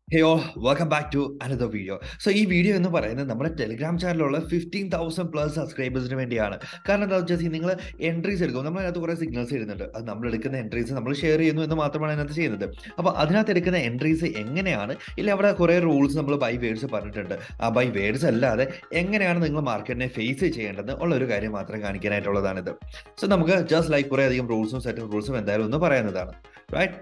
hey all welcome back to another video so ഈ video എന്ന് പറയുന്നത് നമ്മുടെ ടെലിഗ്രാം ചാനലിലുള്ള ഫിഫ്റ്റീൻ തൗസൻഡ് പ്ലസ് സബ്സ്ക്രൈബേഴ്സിന് വേണ്ടിയാണ് കാരണം എന്താ വെച്ചാൽ നിങ്ങൾ എൻട്രീസ് എടുക്കും നമ്മൾ അതിനകത്ത് കുറേ സിഗ്നൽസ് ഇടുന്നുണ്ട് അത് നമ്മൾ എടുക്കുന്ന എൻട്രീസ് നമ്മൾ ഷെയർ ചെയ്യുന്നു എന്ന് മാത്രമാണ് അതിനകത്ത് ചെയ്യുന്നത് അപ്പോൾ അതിനകത്ത് എടുക്കുന്ന എൻട്രീസ് എങ്ങനെയാണ് ഇല്ല അവിടെ കുറേ റൂൾസ് നമ്മൾ ബൈ വേർഡ്സ് പറഞ്ഞിട്ടുണ്ട് ആ ബൈ വേർഡ്സ് അല്ലാതെ എങ്ങനെയാണ് നിങ്ങൾ മാർക്കറ്റിനെ ഫേസ് ചെയ്യേണ്ടത് ഉള്ള ഒരു കാര്യം മാത്രം കാണിക്കാനായിട്ടുള്ളതാണിത് സോ നമുക്ക് ജസ്റ്റ് ലൈക്ക് കുറേ അധികം റൂൾസും സെറ്റ് റൂൾസും എന്തായാലും ഒന്ന് പറയുന്നതാണ് റൈറ്റ്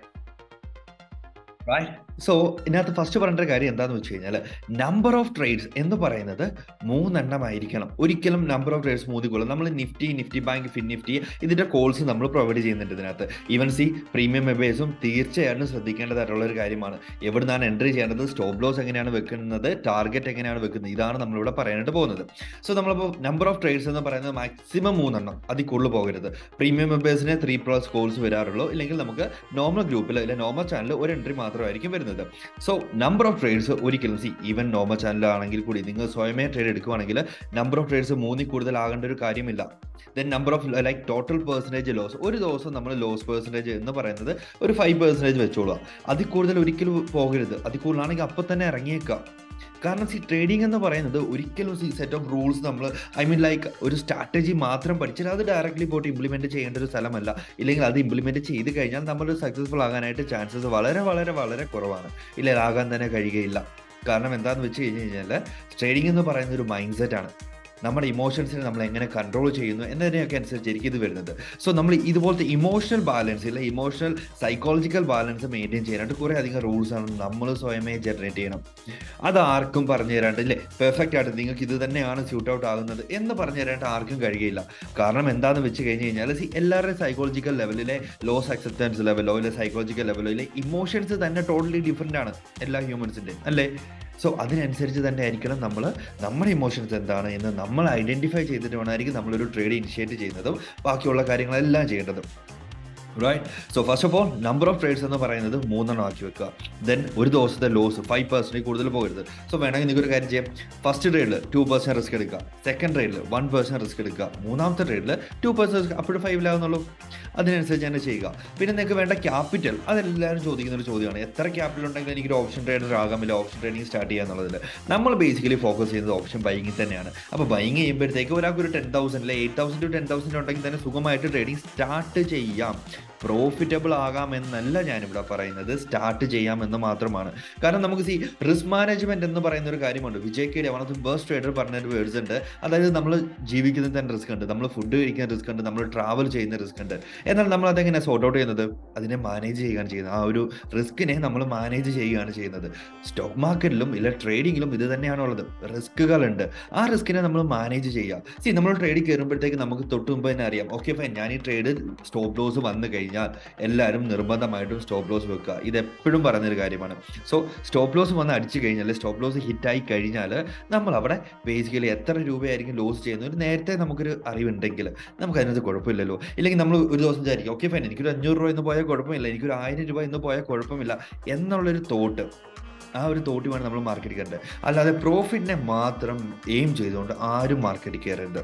റൈറ്റ് സോ ഇതിനകത്ത് ഫസ്റ്റ് പറയേണ്ട ഒരു കാര്യം എന്താണെന്ന് വെച്ച് കഴിഞ്ഞാൽ നമ്പർ ഓഫ് ട്രേഡ്സ് എന്ന് പറയുന്നത് മൂന്നെണ്ണം ആയിരിക്കണം ഒരിക്കലും നമ്പർ ഓഫ് ട്രേഡ്സ് മൂന്നിക്കോളും നമ്മൾ Nifty Nifty Bank Fin Nifty ഇതിന്റെ കോൾസ് നമ്മൾ പ്രൊവൈഡ് ചെയ്യുന്നുണ്ട് ഇതിനകത്ത് ഈവൻ സി പ്രീമിയം മെമ്പേഴ്സും തീർച്ചയായിട്ടും ശ്രദ്ധിക്കേണ്ടതായിട്ടുള്ള ഒരു കാര്യമാണ് എവിടുന്നാണ് എൻട്രി ചെയ്യേണ്ടത് സ്റ്റോപ്പ് ലോസ് എങ്ങനെയാണ് വെക്കുന്നത് ടാർഗറ്റ് എങ്ങനെയാണ് വെക്കുന്നത് ഇതാണ് നമ്മളിവിടെ പറയാനായിട്ട് പോകുന്നത് സോ നമ്മളിപ്പോൾ നമ്പർ ഓഫ് ട്രേഡ്സ് എന്ന് പറയുന്നത് മാക്സിമം മൂന്നെണ്ണം അതിൽ കൂടുതൽ പോകരുത് പ്രീമിയം മെമ്പേഴ്സിന് ത്രീ പ്ലസ് കോൾസ് വരാറുള്ളൂ ഇല്ലെങ്കിൽ നമുക്ക് നോർമൽ ഗ്രൂപ്പിൽ അല്ലെങ്കിൽ നോർമൽ ചാനലിൽ ഒരു എൻട്രി മാത്രമായിരിക്കും വരുന്നത് സോ നമ്പർ ഓഫ് ട്രേഡ്സ് ഒരിക്കലും സി ഈവൻ നോർമൽ ചാനലാണെങ്കിൽ കൂടി നിങ്ങൾ സ്വയമേ ട്രേഡ് എടുക്കുവാണെങ്കിൽ നമ്പർ ഓഫ് ട്രേഡ്സ് മൂന്നിൽ കൂടുതൽ ആകേണ്ട ഒരു കാര്യമില്ല then number of like total percentage loss ഒരു ദിവസം നമ്മൾ ലോസ് പെർസെൻറ്റേജ് എന്ന് പറയുന്നത് ഒരു ഫൈവ് പെർസെൻറ്റേജ് വെച്ചോളുക അതിൽ കൂടുതൽ ഒരിക്കലും പോകരുത് അതിൽ കൂടുതലാണെങ്കിൽ അപ്പം തന്നെ ഇറങ്ങിയേക്കാം കാരണം സി ട്രേഡിംഗ് എന്ന് പറയുന്നത് ഒരിക്കലും സി സെറ്റ് ഓഫ് റൂൾസ് നമ്മൾ ഐ മീൻ ലൈക്ക് ഒരു സ്ട്രാറ്റജി മാത്രം പഠിച്ചാൽ അത് ഡയറക്റ്റ്ലി പോയിട്ട് ഇംപ്ലിമെൻറ്റ് ചെയ്യേണ്ട ഒരു സ്ഥലമല്ല ഇല്ലെങ്കിൽ അത് ഇംപ്ലിമെൻറ്റ് ചെയ്ത് കഴിഞ്ഞാൽ നമ്മൾ സക്സസ്ഫുൾ ആകാനായിട്ട് ചാൻസസ് വളരെ വളരെ വളരെ കുറവാണ് ഇല്ല ആകാൻ തന്നെ കഴിയുകയില്ല കാരണം എന്താണെന്ന് വെച്ച് കഴിഞ്ഞ് കഴിഞ്ഞാൽ ട്രേഡിംഗ് എന്ന് പറയുന്ന ഒരു മൈൻഡ് സെറ്റ് ആണ് നമ്മുടെ ഇമോഷൻസിനെ നമ്മൾ എങ്ങനെ കൺട്രോൾ ചെയ്യുന്നു എന്നതിനെയൊക്കെ അനുസരിച്ചായിരിക്കും ഇത് വരുന്നത് സോ നമ്മൾ ഇതുപോലത്തെ ഇമോഷണൽ ബാലൻസ് ഇല്ല ഇമോഷണൽ സൈക്കോളജിക്കൽ ബാലൻസ് മെയിൻറ്റെയിൻ ചെയ്യാനായിട്ട് കുറേ അധികം റൂൾസ് ആണ് നമ്മൾ സ്വയമേ ജനറേറ്റ് ചെയ്യണം അത് ആർക്കും പറഞ്ഞു തരാണ്ട് ഇല്ലേ പെർഫെക്റ്റ് ആയിട്ട് നിങ്ങൾക്ക് ഇത് തന്നെയാണ് സ്യൂട്ട് ഔട്ട് ആകുന്നത് എന്ന് പറഞ്ഞു തരാനായിട്ട് ആർക്കും കഴിയില്ല കാരണം എന്താണെന്ന് വെച്ച് കഴിഞ്ഞ് കഴിഞ്ഞാൽ സി എല്ലാവരുടെയും സൈക്കോളജിക്കൽ ലെവലിലെ ലോസ് അക്സെപ്റ്റൻസ് ലെവലോ ഇല്ല സൈക്കോളജിക്കൽ ലെവലോ ഇല്ലേ ഇമോഷൻസ് തന്നെ ടോട്ടലി ഡിഫറെൻ്റ് ആണ് എല്ലാ ഹ്യൂമൻസിൻ്റെയും അല്ലേ സോ അതിനനുസരിച്ച് തന്നെ ആയിരിക്കണം നമ്മൾ നമ്മുടെ ഇമോഷൻസ് എന്താണ് എന്ന് നമ്മൾ ഐഡൻറ്റിഫൈ ചെയ്തിട്ട് വേണമായിരിക്കും നമ്മളൊരു ട്രേഡ് ഇനിഷ്യേറ്റ് ചെയ്യുന്നതും ബാക്കിയുള്ള കാര്യങ്ങളെല്ലാം ചെയ്യേണ്ടതും right so first of all number of trades എന്ന് പറയുന്നത് മൂന്നെണ്ണം ആക്കി വെക്കുക ദെൻ ഒരു ദിവസത്തെ ലോസ് ഫൈവ് പെർസെൻറ്റ് കൂടുതൽ പോകരുത് സോ വേണമെങ്കിൽ നിങ്ങൾക്ക് ഒരു കാര്യം ചെയ്യാം ഫസ്റ്റ് ട്രേഡിൽ ടു പെർസെൻറ്റ് റിസ്ക് എടുക്കുക സെക്കൻഡ് ട്രേഡിൽ വൺ പെർസെൻറ്റ് റിസ്ക് എടുക്കുക മൂന്നാമത്തെ ട്രേഡിൽ ടു പെർസെൻറ്റ് റിസ്ക് അപ്പോഴും ഫൈവിലാവുന്നുള്ളൂ അതിനനുസരിച്ച് തന്നെ ചെയ്യുക പിന്നെ നിങ്ങൾക്ക് വേണ്ട ക്യാപിറ്റൽ അതെല്ലാവരും ചോദിക്കുന്ന ഒരു ചോദ്യമാണ് എത്ര ക്യാപിറ്റൽ ഉണ്ടെങ്കിൽ എനിക്കൊരു ഓപ്ഷൻ ട്രേഡർ ആകാമില്ല ഓപ്ഷൻ ട്രേഡിംഗ് സ്റ്റാർട്ട് ചെയ്യുക എന്നുള്ളതിൽ നമ്മൾ ബേസിക്കലി ഫോക്കസ് ചെയ്യുന്നത് ഓപ്ഷൻ ബൈങ്ങിൽ തന്നെയാണ് അപ്പോൾ ബൈങ് ചെയ്യുമ്പോഴത്തേക്ക് ഒരാൾക്ക് ഒരു ടെൻ തൗസൻഡ് അല്ലെ eight thousand to ten thousand ഉണ്ടെങ്കിൽ തന്നെ സുഖമായിട്ട് ട്രേഡിംഗ് സ്റ്റാർട്ട് ചെയ്യാം പ്രോഫിറ്റബിൾ ആകാമെന്നല്ല ഞാനിവിടെ പറയുന്നത് സ്റ്റാർട്ട് ചെയ്യാമെന്ന് മാത്രമാണ് കാരണം നമുക്ക് സി റിസ്ക് മാനേജ്മെന്റ് എന്ന് പറയുന്ന ഒരു കാര്യമുണ്ട് Vijay Kedia one of the best trader പറഞ്ഞൊരു വേർഡ്സ് ഉണ്ട് അതായത് നമ്മൾ ജീവിക്കുന്നതിന് തന്നെ റിസ്ക് ഉണ്ട് നമ്മൾ ഫുഡ് കഴിക്കുന്ന റിസ്ക് ഉണ്ട് നമ്മൾ ട്രാവൽ ചെയ്യുന്ന റിസ്ക് ഉണ്ട് എന്നാൽ നമ്മൾ അതെങ്ങനെ സോർട്ട് ഔട്ട് ചെയ്യുന്നത് അതിനെ മാനേജ് ചെയ്യുകയാണ് ചെയ്യുന്നത് ആ ഒരു റിസ്കിനെ നമ്മൾ മാനേജ് ചെയ്യുകയാണ് ചെയ്യുന്നത് സ്റ്റോക്ക് മാർക്കറ്റിലും ഇല്ല ട്രേഡിങ്ങിലും ഇത് തന്നെയാണുള്ളത് റിസ്കുകളുണ്ട് ആ റിസ്കിനെ നമ്മൾ മാനേജ് ചെയ്യുക സി നമ്മൾ ട്രേഡിൽ കയറുമ്പോഴത്തേക്ക് നമുക്ക് തൊട്ട് മുമ്പ് തന്നെ അറിയാം ഓക്കെ ഫൈൻ ഞാൻ ഈ ട്രേഡ് സ്റ്റോപ്പ് ലോസ് വന്നു കഴിഞ്ഞാൽ എല്ലാവരും നിർബന്ധമായിട്ടും സ്റ്റോപ്പ് ലോസ് വെക്കുക ഇത് എപ്പോഴും പറയുന്നൊരു കാര്യമാണ് സോ സ്റ്റോപ്പ് ലോസ് വന്ന് അടിച്ചു കഴിഞ്ഞാൽ സ്റ്റോപ്പ് ലോസ് ഹിറ്റായി കഴിഞ്ഞാൽ നമ്മൾ അവിടെ ബേസിക്കലി എത്ര രൂപയായിരിക്കും ലോസ് ചെയ്യുന്നത് നേരത്തെ നമുക്കൊരു അറിവുണ്ടെങ്കിൽ നമുക്ക് അതിനകത്ത് കുഴപ്പമില്ലല്ലോ ഇല്ലെങ്കിൽ നമ്മൾ ഒരു ദിവസം വിചാരിക്കും ഓക്കെ ഫൈൻ എനിക്കൊരു അഞ്ഞൂറ് രൂപ എന്ന് പോയാൽ കുഴപ്പമില്ല എനിക്കൊരു ആയിരം രൂപ എന്ന് പോയാൽ കുഴപ്പമില്ല എന്നുള്ളൊരു തോട്ട് ആ ഒരു തോട്ടി വേണം നമ്മൾ മാർക്കറ്റിൽ കയറേണ്ടത് അല്ലാതെ പ്രോഫിറ്റിനെ മാത്രം എയിം ചെയ്തുകൊണ്ട് ആരും മാർക്കറ്റിൽ കയറരുത്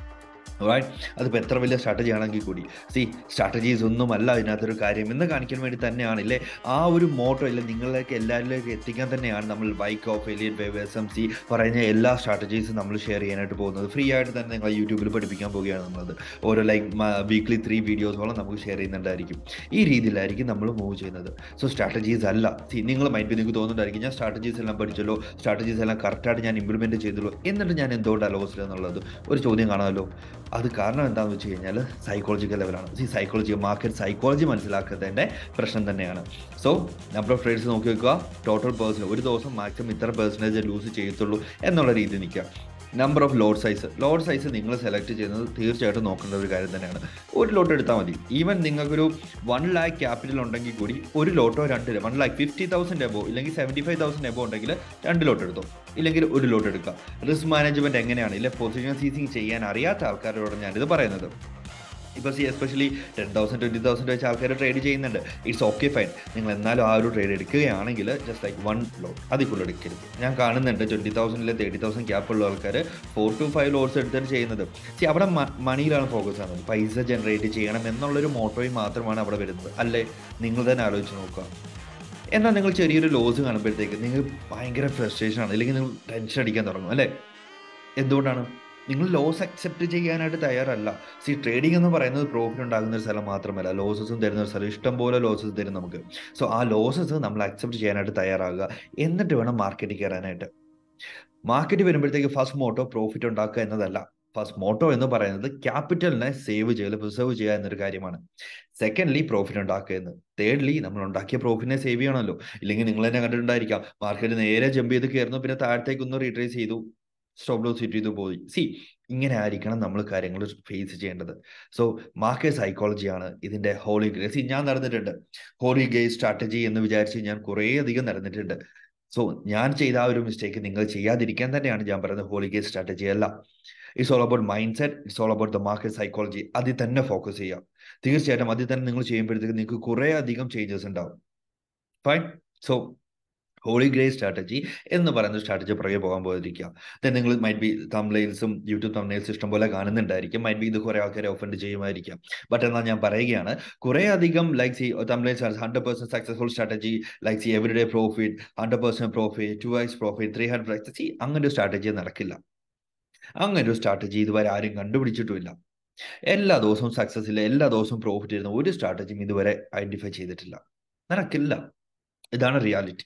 റൈറ്റ് അതിപ്പോൾ എത്ര വലിയ സ്ട്രാറ്റജി ആണെങ്കിൽ കൂടി സി സ്ട്രാറ്റജീസ് ഒന്നുമല്ല അതിനകത്തൊരു കാര്യം എന്ന് കാണിക്കാൻ വേണ്ടി തന്നെയാണ് ഇല്ലേ ആ ഒരു മോട്ടോ ഇല്ല നിങ്ങളിലേക്ക് എല്ലാവരിലേക്ക് എത്തിക്കാൻ തന്നെയാണ് നമ്മൾ ബൈക്ക് of Elliott wave S M C പറയുന്ന എല്ലാ സ്ട്രാറ്റജീസും നമ്മൾ ഷെയർ ചെയ്യാനായിട്ട് പോകുന്നത് ഫ്രീ ആയിട്ട് തന്നെ നിങ്ങൾ യൂട്യൂബിൽ പഠിപ്പിക്കാൻ പോവുകയാണ് നമ്മളത് ഓരോ ലൈക്ക് വീക്ക്ലി ത്രീ വീഡിയോസോളം നമുക്ക് ഷെയർ ചെയ്യുന്നുണ്ടായിരിക്കും ഈ രീതിയിലായിരിക്കും നമ്മൾ മൂവ് ചെയ്യുന്നത് സോ സ്ട്രാറ്റജീസ് അല്ല സി നിങ്ങൾ മൈൻഡ് നിങ്ങൾക്ക് തോന്നുന്നുണ്ടായിരിക്കും ഞാൻ സ്ട്രാറ്റജീസ് എല്ലാം പഠിച്ചല്ലോ സ്ട്രാറ്റജീസ് എല്ലാം കറക്റ്റായിട്ട് ഞാൻ ഇംപ്ലിമെൻറ്റ് ചെയ്തല്ലോ എന്നിട്ട് ഞാൻ എന്തുകൊണ്ടാണ് ലോസിൽ എന്നുള്ളത് ഒരു ചോദ്യം കാണാമല്ലോ അത് കാരണം എന്താണെന്ന് വെച്ച് കഴിഞ്ഞാൽ സൈക്കോളജിക്കൽ ലെവലാണ് ഈ സൈക്കോളജി മാർക്കറ്റ് സൈക്കോളജി മനസ്സിലാക്കുന്നതിൻ്റെ പ്രശ്നം തന്നെയാണ് സോ നമ്പർ ഓഫ് ട്രേഡ്സ് നോക്കി വെക്കുക ടോട്ടൽ പേഴ്സൺ ഒരു ദിവസം മാക്സിമം ഇത്ര പെർസെൻറ്റേജ് ലൂസ് ചെയ്യത്തുള്ളൂ എന്നുള്ള രീതി നിൽക്കുക number of lot size lot size നിങ്ങൾ സെലക്ട് ചെയ്യുന്നത് തീർച്ചയായിട്ടും നോക്കേണ്ട ഒരു കാര്യം തന്നെയാണ് ഒരു ലോട്ട് എടുത്താൽ മതി ഈവൻ നിങ്ങൾക്കൊരു വൺ ലാക്ക് ക്യാപിറ്റൽ ഉണ്ടെങ്കിൽ കൂടി ഒരു ലോട്ടോ രണ്ട് one lakh fifty thousand above ഇല്ലെങ്കിൽ സെവൻറ്റി ഫൈവ് തൗസൻഡ് എബോ ഉണ്ടെങ്കിൽ രണ്ട് ലോട്ട് എടുത്തോ ഇല്ലെങ്കിൽ ഒരു ലോട്ട് എടുക്കുക റിസ്ക് മാനേജ്മെൻറ്റ് എങ്ങനെയാണ് ഇല്ല പൊസിഷൻ സീസിങ് ചെയ്യാൻ അറിയാത്ത ആൾക്കാരോടാണ് ഞാനിത് പറയുന്നത് ഇപ്പോൾ see especially ten thousand twenty thousand വെച്ച് ആൾക്കാർ ട്രേഡ് ചെയ്യുന്നുണ്ട് ഇറ്റ്സ് ഓക്കെ ഫൈൻ നിങ്ങൾ എന്നാലും ആ ഒരു ട്രേഡ് എടുക്കുകയാണെങ്കിൽ ജസ്റ്റ് ലൈക്ക് വൺ ലോട്ട് അതിൽ കൂടുതൽ എടുക്കരുത് ഞാൻ കാണുന്നുണ്ട് ട്വൻറ്റി തൗസൻഡിലെ തേർട്ടി തൗസൻഡ് ക്യാപ്പ് ഉള്ള ആൾക്കാർ ഫോർ ടു ഫൈവ് ലോട്ട്സ് എടുത്തിട്ട് ചെയ്യുന്നത് സി അവിടെ മണിയിലാണ് ഫോക്കസ് ആകുന്നത് പൈസ ജനറേറ്റ് ചെയ്യണം എന്നുള്ളൊരു മോട്ടോയും മാത്രമാണ് അവിടെ വരുന്നത് അല്ലേ നിങ്ങൾ തന്നെ ആലോചിച്ച് നോക്കുക എന്നാൽ നിങ്ങൾ ചെറിയൊരു ലോസ് കാണുമ്പോഴത്തേക്ക് നിങ്ങൾ ഭയങ്കര ഫ്രസ്ട്രേഷൻ ആണ് അല്ലെങ്കിൽ നിങ്ങൾ ടെൻഷൻ അടിക്കാൻ തുടങ്ങും അല്ലേ എന്തുകൊണ്ടാണ് നിങ്ങൾ ലോസ് അക്സെപ്റ്റ് ചെയ്യാനായിട്ട് തയ്യാറല്ല സി ട്രേഡിംഗ് എന്ന് പറയുന്നത് പ്രോഫിറ്റ് ഉണ്ടാകുന്ന ഒരു സ്ഥലം മാത്രമല്ല ലോസസും തരുന്ന ഒരു സ്ഥലം ഇഷ്ടംപോലെ ലോസസ് തരും നമുക്ക് സോ ആ ലോസസ് നമ്മൾ അക്സെപ്റ്റ് ചെയ്യാനായിട്ട് തയ്യാറാകുക എന്നിട്ട് വേണം മാർക്കറ്റിൽ കയറാനായിട്ട് മാർക്കറ്റ് വരുമ്പോഴത്തേക്ക് ഫസ്റ്റ് മോട്ടോ പ്രോഫിറ്റ് ഉണ്ടാക്കുക എന്നതല്ല ഫസ്റ്റ് മോട്ടോ എന്ന് പറയുന്നത് ക്യാപിറ്റലിനെ സേവ് ചെയ്യൽ പ്രിസർവ് ചെയ്യുക എന്നൊരു കാര്യമാണ് സെക്കൻഡ്ലി പ്രോഫിറ്റ് ഉണ്ടാക്കുക എന്ന് തേർഡ്ലി നമ്മൾ ഉണ്ടാക്കിയ പ്രോഫിറ്റിനെ സേവ് ചെയ്യണമല്ലോ ഇല്ലെങ്കിൽ നിങ്ങൾ തന്നെ കണ്ടിട്ടുണ്ടായിരിക്കാം മാർക്കറ്റ് നേരെ ജമ്പ് ചെയ്ത് കയറുന്നു പിന്നെ താഴത്തേക്ക് ഒന്ന് റീട്രേസ് ചെയ്തു സ്റ്റോപ്പ് ലോസ് ഹിറ്റ് ചെയ്തു പോയി സി ഇങ്ങനെ ആയിരിക്കണം നമ്മൾ കാര്യങ്ങൾ ഫേസ് ചെയ്യേണ്ടത് സോ മാർക്കറ്റ് സൈക്കോളജിയാണ് ഇതിന്റെ ഹോളി ഗ്രേ സി ഞാൻ നടന്നിട്ടുണ്ട് ഹോളി ഗേ സ്ട്രാറ്റജി എന്ന് വിചാരിച്ച് ഞാൻ കുറേ അധികം നടന്നിട്ടുണ്ട് സോ ഞാൻ ചെയ്ത ആ ഒരു മിസ്റ്റേക്ക് നിങ്ങൾ ചെയ്യാതിരിക്കാൻ തന്നെയാണ് ഞാൻ പറയുന്നത് ഹോളി ഗേ സ്ട്രാറ്റജി അല്ല it's all about mindset it's all about the market psychology അതിൽ തന്നെ ഫോക്കസ് ചെയ്യാം തീർച്ചയായിട്ടും അതിൽ തന്നെ നിങ്ങൾ ചെയ്യുമ്പോഴത്തേക്ക് നിങ്ങൾക്ക് കുറേ അധികം ചേഞ്ചസ് ഉണ്ടാവും fine so holy grail strategy എന്ന് പറയുന്ന സ്ട്രാറ്റജി പുറകെ പോകാൻ പോയിരിക്കുക ദെൻ നിങ്ങൾ മൈറ്റ് ബി തംബ്ലെയിൽസും യൂട്യൂബ് തംബ്ലെയിൽസ് ഇഷ്ടം പോലെ കാണുന്നുണ്ടായിരിക്കും മൈറ്റ് ബി ഇത് കുറേ ആൾക്കാരെ ഒഫൻഡ് ചെയ്യുമായിരിക്കാം ബട്ട് എന്നാൽ ഞാൻ പറയുകയാണ് കുറേ അധികം like see thumbnails hundred percent successful strategy like see every day profit hundred percent profit two X profit three hundred see അങ്ങനെ ഒരു സ്ട്രാറ്റജി നടക്കില്ല അങ്ങനെ ഒരു സ്ട്രാറ്റജി ഇതുവരെ ആരും കണ്ടുപിടിച്ചിട്ടുമില്ല എല്ലാ ദിവസവും സക്സസ് ഇല്ല എല്ലാ ദിവസവും പ്രോഫിറ്റ് ചെയ്യുന്ന ഒരു സ്ട്രാറ്റജിയും ഇതുവരെ ഐഡന്റിഫൈ ചെയ്തിട്ടില്ല നടക്കില്ല ഇതാണ് റിയാലിറ്റി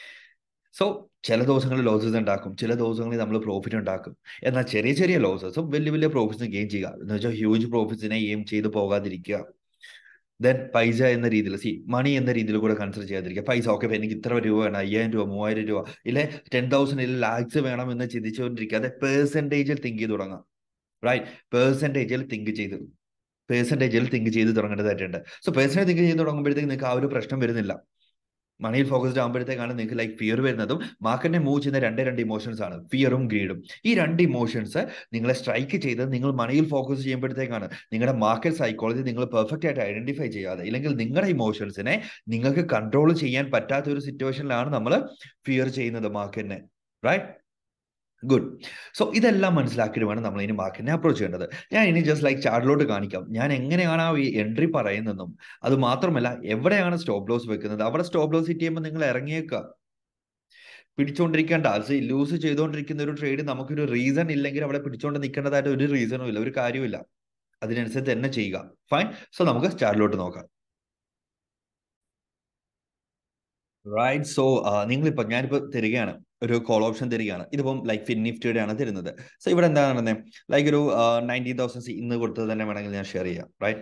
സോ ചില ദിവസങ്ങളിൽ ലോസസ് ഉണ്ടാക്കും ചില ദിവസങ്ങളിൽ നമ്മൾ പ്രോഫിറ്റ് ഉണ്ടാക്കും എന്നാൽ ചെറിയ ചെറിയ ലോസസും വലിയ വലിയ പ്രോഫിറ്റ്സും ഗെയിൻ ചെയ്യുക എന്ന് വെച്ചാൽ ഹ്യൂജ് പ്രോഫിറ്റ്സിനെ എയിം ചെയ്ത് പോകാതിരിക്കുക ദെൻ പൈസ എന്ന രീതിയിൽ സി മണി എന്ന രീതിയിൽ കൂടെ കൺസിഡർ ചെയ്യാതിരിക്കുക പൈസ ഓക്കെ എനിക്ക് ഇത്ര രൂപ വേണം അയ്യായിരം രൂപ മൂവായിരം രൂപ ഇല്ലെ ടെൻ തൗസൻഡ് ഇല്ല ലാക്സ് വേണം എന്ന് ചിന്തിച്ചുകൊണ്ടിരിക്കാതെ പേഴ്സൻറ്റേജിൽ തിങ്ക് ചെയ്ത് തുടങ്ങാം റൈറ്റ് പേഴ്സൻറ്റേജിൽ തിങ്ക് ചെയ്ത് പേഴ്സൻറ്റേജിൽ തിങ്ക് ചെയ്ത് തുടങ്ങേണ്ടതായിട്ടുണ്ട് സോ പേഴ്സണൽ തിങ്ക് ചെയ്ത് തുടങ്ങുമ്പോഴത്തേക്ക് നിങ്ങൾക്ക് ആ ഒരു പ്രശ്നം വരുന്നില്ല മണിയിൽ ഫോക്കസ്ഡ് ആകുമ്പോഴത്തേക്കാണ് നിങ്ങൾക്ക് ലൈക്ക് ഫിയർ വരുന്നതും മാർക്കറ്റിനെ മൂവ് ചെയ്യുന്ന രണ്ടേ രണ്ട് ഇമോഷൻസ് ആണ് ഫിയറും ഗ്രീഡും ഈ രണ്ട് ഇമോഷൻസ് നിങ്ങളെ സ്ട്രൈക്ക് ചെയ്ത് നിങ്ങൾ മണിയിൽ ഫോക്കസ് ചെയ്യുമ്പോഴത്തേക്കാണ് നിങ്ങളുടെ മാർക്കറ്റ് സൈക്കോളജി നിങ്ങൾ പെർഫെക്റ്റ് ആയിട്ട് ഐഡന്റിഫൈ ചെയ്യാതെ ഇല്ലെങ്കിൽ നിങ്ങളുടെ ഇമോഷൻസിനെ നിങ്ങൾക്ക് കൺട്രോൾ ചെയ്യാൻ പറ്റാത്ത ഒരു സിറ്റുവേഷനിലാണ് നമ്മൾ ഫിയർ ചെയ്യുന്നത് മാർക്കറ്റിനെ റൈറ്റ് ഗുഡ് സോ ഇതെല്ലാം മനസ്സിലാക്കിയിട്ട് വേണം നമ്മൾ ഇനി മാർക്കറ്റിനെ അപ്രോച്ച് ചെയ്യേണ്ടത് ഞാൻ ഇനി ജസ്റ്റ് ലൈക്ക് ചാർട്ടിലോട്ട് കാണിക്കാം ഞാൻ എങ്ങനെയാണ് ആ എൻട്രി പറയുന്നതെന്നും അത് മാത്രമല്ല എവിടെയാണ് സ്റ്റോപ്പ് ലോസ് വെക്കുന്നത് അവിടെ സ്റ്റോപ്പ് ലോസ് ഹിറ്റ് ചെയ്യുമ്പോൾ നിങ്ങൾ ഇറങ്ങിയേക്കുക പിടിച്ചുകൊണ്ടിരിക്കേണ്ട അത് ലൂസ് ചെയ്തുകൊണ്ടിരിക്കുന്ന ഒരു ട്രേഡ് നമുക്കൊരു റീസൺ ഇല്ലെങ്കിൽ അവിടെ പിടിച്ചുകൊണ്ട് നിൽക്കേണ്ടതായിട്ട് ഒരു റീസണും ഇല്ല ഒരു കാര്യമില്ല അതിനനുസരിച്ച് തന്നെ ചെയ്യുക ഫൈൻ സോ നമുക്ക് ചാർട്ടിലോട്ട് നോക്കാം റൈറ്റ് സോ നിങ്ങളിപ്പോൾ ഞാനിപ്പോൾ തരികയാണ് ഒരു കോൾ ഓപ്ഷൻ തരികയാണ് ഇതിപ്പം ലൈക്ക് ഫിൻ നിഫ്റ്റിയുടെ ആണ് തരുന്നത് സോ ഇവിടെ എന്താണ് നടന്നത് ലൈക്ക് ഒരു നയൻറ്റീൻ തൗസൻഡ് ഇന്ന് കൊടുത്തത് തന്നെ വേണമെങ്കിൽ ഞാൻ ഷെയർ ചെയ്യാം റൈറ്റ്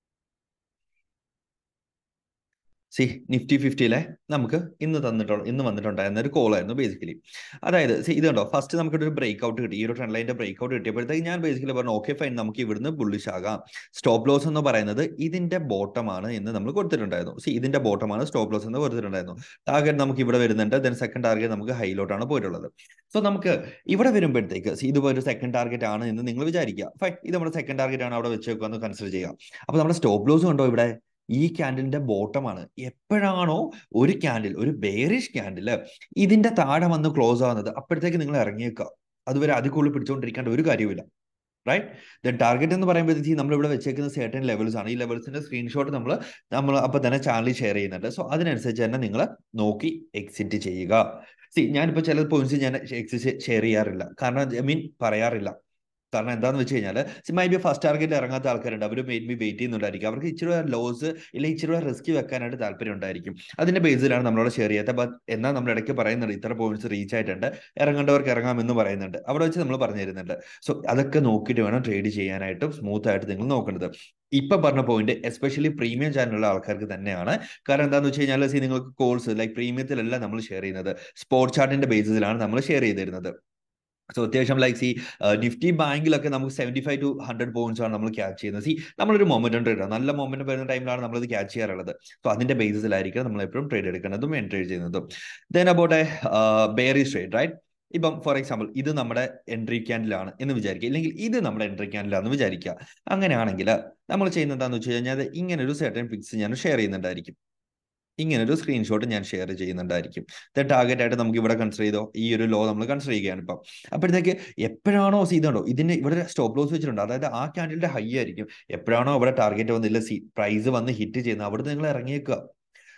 സി നിഫ്റ്റി ഫിഫ്റ്റിയിലെ നമുക്ക് ഇന്ന് തന്നിട്ടുള്ള ഇന്ന് വന്നിട്ടുണ്ടായിരുന്ന ഒരു കോൾ ആയിരുന്നു ബേസിക്കലി അതായത് സി ഇത് കണ്ടോ ഫസ്റ്റ് നമുക്ക് ഒരു ബ്രേക്ക് ഔട്ട് കിട്ടി ഈ ഒരു ട്രെൻഡ് ലൈൻ്റെ ബ്രേക്ക് ഔട്ട് കിട്ടിയപ്പോഴത്തേക്ക് ഞാൻ ബേസിക്കലി പറഞ്ഞു ഓക്കെ ഫൈൻ നമുക്ക് ഇവിടുന്ന് ബുള്ളിഷ് ആകാം സ്റ്റോപ്പ് ലോസ് എന്ന് പറയുന്നത് ഇതിന്റെ ബോട്ടമാണ് എന്ന് നമ്മൾ കൊടുത്തിട്ടുണ്ടായിരുന്നു സി ഇതിന്റെ ബോട്ടമാണ് സ്റ്റോപ്പ് ലോസ് എന്ന് കൊടുത്തിട്ടുണ്ടായിരുന്നു ടാർഗറ്റ് നമുക്ക് ഇവിടെ വരുന്നുണ്ട് ദെൻ സെക്കൻഡ് ടാർഗറ്റ് നമുക്ക് ഹൈലോട്ടാണ് പോയിട്ടുള്ളത് സോ നമുക്ക് ഇവിടെ വരുമ്പോഴത്തേക്ക് സി ഇതുപോലെ ഒരു സെക്കൻഡ് ടാർഗറ്റ് ആണ് എന്ന് നിങ്ങൾ വിചാരിക്കുക ഫൈൻ ഇത് നമ്മുടെ സെക്കൻഡ് ടാർഗറ്റ് ആണ് അവിടെ വെച്ചേക്കുക എന്ന് കൺസിഡർ ചെയ്യുക അപ്പോൾ നമ്മുടെ സ്റ്റോപ്പ് ലോസ് കണ്ടോ ഇവിടെ ഈ ക്യാൻഡിലിന്റെ ബോട്ടമാണ് എപ്പോഴാണോ ഒരു ക്യാൻഡിൽ ഒരു ബേറിഷ് ക്യാൻഡില് ഇതിന്റെ താഴെ വന്ന് ക്ലോസ് ആവുന്നത് അപ്പോഴത്തേക്ക് നിങ്ങൾ ഇറങ്ങിയേക്കുക അതുവരെ അതിൽ കൂടുതൽ പിടിച്ചുകൊണ്ടിരിക്കേണ്ട ഒരു കാര്യമില്ല റൈറ്റ് ദെൻ ടാർഗറ്റ് എന്ന് പറയുമ്പോഴത്തേക്ക് നമ്മൾ ഇവിടെ വെച്ചേക്കുന്ന സർട്ടൻ ലെവൽസ് ആണ് ഈ ലെവൽസിന്റെ സ്ക്രീൻഷോട്ട് നമ്മൾ നമ്മൾ അപ്പൊ തന്നെ ചാനലിൽ ഷെയർ ചെയ്യുന്നുണ്ട് സോ അതിനനുസരിച്ച് തന്നെ നിങ്ങൾ നോക്കി എക്സിറ്റ് ചെയ്യുക സി ഞാനിപ്പോൾ ചില പോയിന്റ്സ് ഞാൻ എക്സിറ്റ് ഷെയർ ചെയ്യാറില്ല കാരണം ഐ മീൻ പറയാറില്ല കാരണം എന്താന്ന് വെച്ച് കഴിഞ്ഞാൽ മൈ ബി ഫസ്റ്റ് ടാർഗറ്റിൽ ഇറങ്ങാത്ത ആൾക്കാരുണ്ട് അവർ മെയിൻ ബി വെയിറ്റ് ചെയ്യുന്നുണ്ടായിരിക്കും അവർക്ക് ഇച്ചിരി ലോസ് ഇല്ലെങ്കിൽ ഇച്ചിരി റിസ്ക് വെക്കാനായിട്ട് താല്പര്യം ഉണ്ടായിരിക്കും അതിന്റെ ബേസിലാണ് നമ്മളോട് ഷെയർ ചെയ്യാത്ത ബട്ട് എന്നാൽ നമ്മൾ ഇടയ്ക്ക് പറയുന്നുണ്ട് ഇത്ര പോയിന്റ്സ് റീച്ച് ആയിട്ടുണ്ട് ഇറങ്ങേണ്ടവർക്ക് ഇറങ്ങാമെന്ന് പറയുന്നുണ്ട് അവിടെ വെച്ച് നമ്മൾ പറഞ്ഞു തരുന്നുണ്ട് സോ അതൊക്കെ നോക്കിയിട്ട് വേണം ട്രേഡ് ചെയ്യാനായിട്ട് സ്മൂത്ത് ആയിട്ട് നിങ്ങൾ നോക്കേണ്ടത് ഇപ്പൊ പറഞ്ഞ പോയിന്റ് എസ്പെഷ്യലി പ്രീമിയം ചാനലുള്ള ആൾക്കാർക്ക് തന്നെയാണ് കാരണം എന്താണെന്ന് വെച്ച് കഴിഞ്ഞാൽ സി നിങ്ങൾക്ക് കോഴ്സ് ലൈക്ക് പ്രീമിയത്തിലല്ല നമ്മൾ ഷെയർ ചെയ്യുന്നത് സ്പോർട്സ് ചാർട്ടിന്റെ ബേസിസിലാണ് നമ്മൾ ഷെയർ ചെയ്ത് തരുന്നത് സോ അത്യാവശ്യം ലൈക്ക് സി നിഫ്റ്റി ബാങ്കിലൊക്കെ നമുക്ക് seventy five to hundred points ആണ് നമ്മൾ ക്യാച്ച് ചെയ്യുന്നത് സി നമ്മളൊരു മൊമെന്റം ട്രേഡ് നല്ല മൊമെന്റം വരുന്ന ടൈമിലാണ് നമ്മളത് ക്യാച്ച് ചെയ്യാറുള്ളത് സോ അതിന്റെ ബേസിസിലായിരിക്കും നമ്മൾ എപ്പോഴും ട്രേഡ് എടുക്കുന്നതും എൻട്രേ ചെയ്യുന്നതും then about a very trade right ഇപ്പം ഫോർ എക്സാമ്പിൾ ഇത് നമ്മുടെ എൻട്രി ക്യാൻഡിലാണ് എന്ന് വിചാരിക്കുക ഇല്ലെങ്കിൽ ഇത് നമ്മുടെ എൻട്രി ക്യാൻഡിലാണെന്ന് വിചാരിക്കുക അങ്ങനെയാണെങ്കിൽ നമ്മൾ ചെയ്യുന്നത് എന്താണെന്ന് വെച്ച് കഴിഞ്ഞാൽ ഇങ്ങനെ ഒരു സെർട്ടൻ പിക്സ് ഞാൻ ഷെയർ ചെയ്യുന്നുണ്ടായിരിക്കും ഇങ്ങനെ ഒരു സ്ക്രീൻഷോട്ട് ഞാൻ ഷെയർ ചെയ്യുന്നുണ്ടായിരിക്കും ടാർഗറ്റ് ആയിട്ട് നമുക്ക് ഇവിടെ കൺസിഡർ ചെയ്തോ ഈ ഒരു ലോ നമ്മൾ കൺസിഡർ ചെയ്യുകയാണ് ഇപ്പം അപ്പോഴത്തേക്ക് എപ്പോഴാണോ ഇതുണ്ടോ ഇതിന് ഇവിടെ സ്റ്റോപ്പ് ലോസ് വെച്ചിട്ടുണ്ട് അതായത് ആ ക്യാൻഡിലിന്റെ ഹൈ ആയിരിക്കും എപ്പോഴാണോ അവിടെ ടാർഗറ്റ് വന്നില്ല സി പ്രൈസ് വന്ന് ഹിറ്റ് ചെയ്യുന്നത് അവിടെ നിങ്ങൾ ഇറങ്ങിയേക്കുക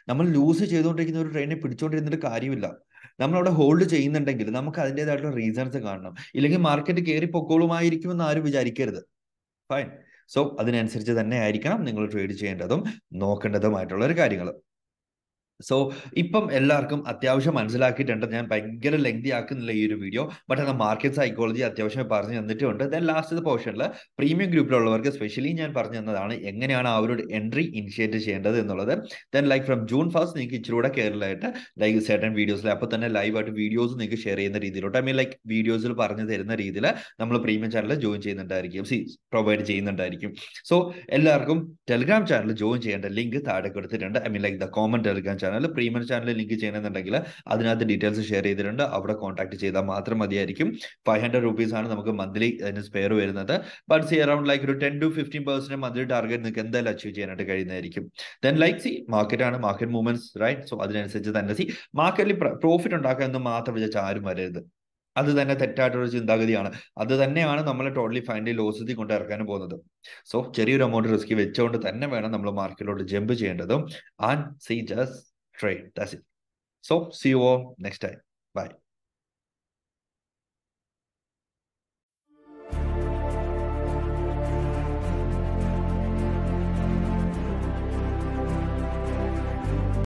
നമ്മൾ ലൂസ് ചെയ്തുകൊണ്ടിരിക്കുന്ന ഒരു ട്രെയിനെ പിടിച്ചുകൊണ്ടിരുന്നിട്ട് കാര്യമില്ല നമ്മൾ അവിടെ ഹോൾഡ് ചെയ്യുന്നുണ്ടെങ്കിൽ നമുക്ക് അതിൻ്റെതായിട്ടുള്ള റീസൺസ് കാണണം ഇല്ലെങ്കിൽ മാർക്കറ്റ് കയറി പൊക്കോളുമായിരിക്കുമെന്ന് ആരും വിചാരിക്കരുത് ഫൈൻ സോ അതിനനുസരിച്ച് തന്നെ ആയിരിക്കണം നിങ്ങൾ ട്രേഡ് ചെയ്യേണ്ടതും നോക്കേണ്ടതുമായിട്ടുള്ള ഒരു കാര്യങ്ങൾ സോ ഇപ്പം എല്ലാവർക്കും അത്യാവശ്യം മനസ്സിലാക്കിയിട്ടുണ്ട് ഞാൻ ഭയങ്കര ലെങ്തി ആക്കുന്നില്ല ഈ ഒരു വീഡിയോ ബട്ട് എന്നാൽ മാർക്കറ്റ് സൈക്കോളജി അത്യാവശ്യം പറഞ്ഞു തന്നിട്ടുണ്ട് ദെൻ ലാസ്റ്റ് പോർഷനിൽ പ്രീമിയം ഗ്രൂപ്പിലുള്ളവർക്ക് സ്പെഷ്യലി ഞാൻ പറഞ്ഞു തന്നതാണ് എങ്ങനെയാണ് ആ ഒരു എൻട്രി ഇനിഷ്യേറ്റ് ചെയ്യേണ്ടത് എന്നുള്ളത് then like from June first നിങ്ങൾക്ക് ഇച്ചിരി കൂടെ കെയർലായിട്ട് ലൈക്ക് സെർട്ടൺ വീഡിയോസിൽ അപ്പോൾ തന്നെ ലൈവ് ആയിട്ട് വീഡിയോസ് നിങ്ങൾക്ക് ഷെയർ ചെയ്യുന്ന രീതിയിലോട്ട് ഐ മീൻ ലൈക്ക് വീഡിയോസിൽ പറഞ്ഞു തരുന്ന രീതിയിൽ നമ്മൾ പ്രീമിയം ചാനൽ ജോയിൻ ചെയ്യുന്നുണ്ടായിരിക്കും സി പ്രൊവൈഡ് ചെയ്യുന്നുണ്ടായിരിക്കും സോ എല്ലാവർക്കും ടെലിഗ്രാം ചാനൽ ജോയിൻ ചെയ്യേണ്ട ലിങ്ക് താഴെ കൊടുത്തിട്ടുണ്ട് I mean like the common Telegram channel premium channel link ചെയ്യണമെന്നുണ്ടെങ്കിൽ അതിനകത്ത് ഡീറ്റെയിൽസ് ഷെയർ ചെയ്തിട്ടുണ്ട് അവിടെ കോൺടാക്ട് ചെയ്താൽ മാത്രം മതിയായിരിക്കും ഫൈവ് ഹൺഡ്രഡ് റുപ്പീസ് ആണ് നമുക്ക് മന്ത്ലി അതിന് സ്പെയർ വരുന്നത് ബട്ട് സി അറൌണ്ട് ലൈക്ക് ഒരു ten to fifteen percent monthly target നിങ്ങൾക്ക് എന്തായാലും അച്ചീവ് ചെയ്യാനായിട്ട് കഴിയുന്നതായിരിക്കും ദെൻ ലൈക്ക് സി മാർക്കറ്റ് ആണ് മാർക്കറ്റ് മൂവ്മെന്റ്സ് റൈറ്റ് സോ അതിനനുസരിച്ച് തന്നെ സി മാർക്കറ്റിൽ പ്രോഫിറ്റ് ഉണ്ടാക്കുക എന്ന് മാത്രം വിചാരിച്ച ആരും വരരുത് അത് തന്നെ തെറ്റായിട്ടൊരു ചിന്താഗതിയാണ് അത് തന്നെയാണ് നമ്മളെ ടോട്ടലി ഫൈനലി ലോസത്തി കൊണ്ട് ഇറക്കാനും പോകുന്നത് സോ ചെറിയൊരു എമൗണ്ട് റിസ്ക് വെച്ചുകൊണ്ട് തന്നെ വേണം നമ്മൾ മാർക്കറ്റിലോട്ട് ജമ്പ് ചെയ്യേണ്ടതും and see just trade that's it so see you all next time by